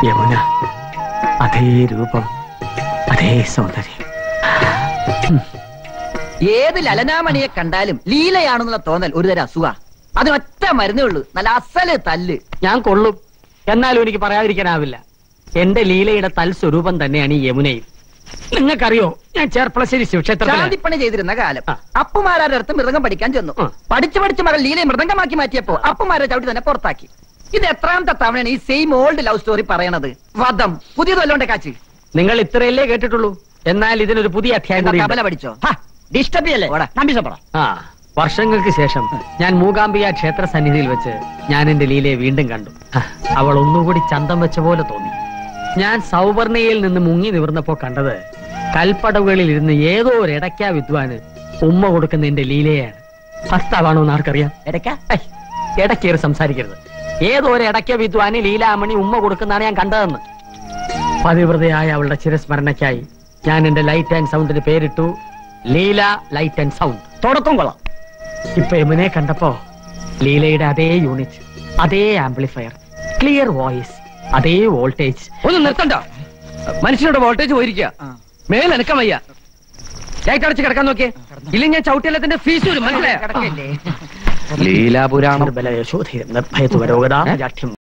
യമുന അതേ രൂപം അതേ സൗന്ദര്യം ഏത് ലലനാമണിയെ കണ്ടാലും ലീലയാണെന്നുള്ള തോന്നൽ ഒരു തരം അസുഖ അതിനൊറ്റ മരുന്നേ ഉള്ളൂ നല്ല അസല് തല്ല് ഞാൻ കൊള്ളും എന്നാലും എനിക്ക് പറയാതിരിക്കാനാവില്ല എന്റെ ലീലയുടെ തൽ സ്വരൂപം തന്നെയാണ് ഈ യമുനയിൽ നിങ്ങൾക്കറിയോ ഞാൻ ചേർപ്പളശ്ശേരി ശിവക്ഷേത്രത്തിൽ ശാന്തിപ്പണി ചെയ്തിരുന്ന കാലം ആ. അപ്പുമാരുടെ അടുത്ത് മൃദംഗം പഠിക്കാൻ ചെന്നു ആ. പഠിച്ചു പഠിച്ച് മകൾ ലീലയെ മൃദംഗമാക്കി മാറ്റിയപ്പോ അപ്പുമാരെ ചവിട്ടി തന്നെ പുറത്താക്കി ഇത് എത്രാമത്തെ തവണയാണ് ഈ സെയിം ഓൾഡ് ലവ് സ്റ്റോറി പറയണത് വധം പുതിയത് വല്ലോണ്ടെ കാച്ചി നിങ്ങൾ ഇത്രയല്ലേ കേട്ടിട്ടുള്ളൂ എന്നാൽ ഇതിനൊരു പുതിയ അധ്യായം എന്താ കൂടി തബല പഠിച്ചോ ഡിസ്റ്റർബ് ചെയ്യല്ലേ ആ വർഷങ്ങൾക്ക് ശേഷം ഞാൻ മൂകാംബിക ക്ഷേത്ര സന്നിധിയിൽ വെച്ച് ഞാൻ എന്റെ ലീലയെ വീണ്ടും കണ്ടു ഹ, അവൾ ഒന്നുകൂടി ചന്തം വെച്ച പോലെ തോന്നി ഞാൻ സൗവർണയിൽ നിന്ന് മുങ്ങി നിവർന്നപ്പോ കണ്ടത് കൽപ്പടവുകളിൽ ഇരുന്ന് ഏതോ ഒരു ഇടയ്ക്കാ വിദ്വാന് ഉമ്മ കൊടുക്കുന്ന എന്റെ ലീലയാണ് ഭർത്താവാണോ എന്ന് ആർക്കറിയാം ഇടയ്ക്ക ഐ, ഇടയ്ക്കേറി സംസാരിക്കരുത് ഏതോ ഒരു ഇടയ്ക്ക വിദ്വാന് ലീലാമണി ഉമ്മ കൊടുക്കുന്നതാണ് ഞാൻ കണ്ടതെന്ന് പതിവ്രതയായ അവളുടെ ചിരസ്മരണയ്ക്കായി ഞാൻ എന്റെ ലൈറ്റ് ആൻഡ് സൗണ്ടിന് പേരിട്ടു ലീല ലൈറ്റ് ആൻഡ് സൗണ്ട് തുടക്കം കൊള്ളാം ഇപ്പൊ യമുനെ കണ്ടപ്പോ ലീലയുടെ അതേ യൂണിറ്റ് അതേ ആംപ്ലിഫയർ ക്ലിയർ വോയിസ് അതേ വോൾട്ടേജ് ഒന്ന് നിർത്തണ്ട മനുഷ്യനോട് വോൾട്ടേജ് പോയിരിക്കുക മേലനക്കം വയ്യ ലൈറ്റ് അടച്ച് കിടക്കാൻ നോക്കിയേ ഇല്ലെങ്കിൽ ഞാൻ ചവിട്ടിയല്ലത്തിന്റെ ഫീസ് വരും മനസ്സിലായോ കിടക്കല്ലേ ലീലാപുരാണം നിർബല യശോധീരം നിർഭയത്വരോഗതാ ജാഠ്യം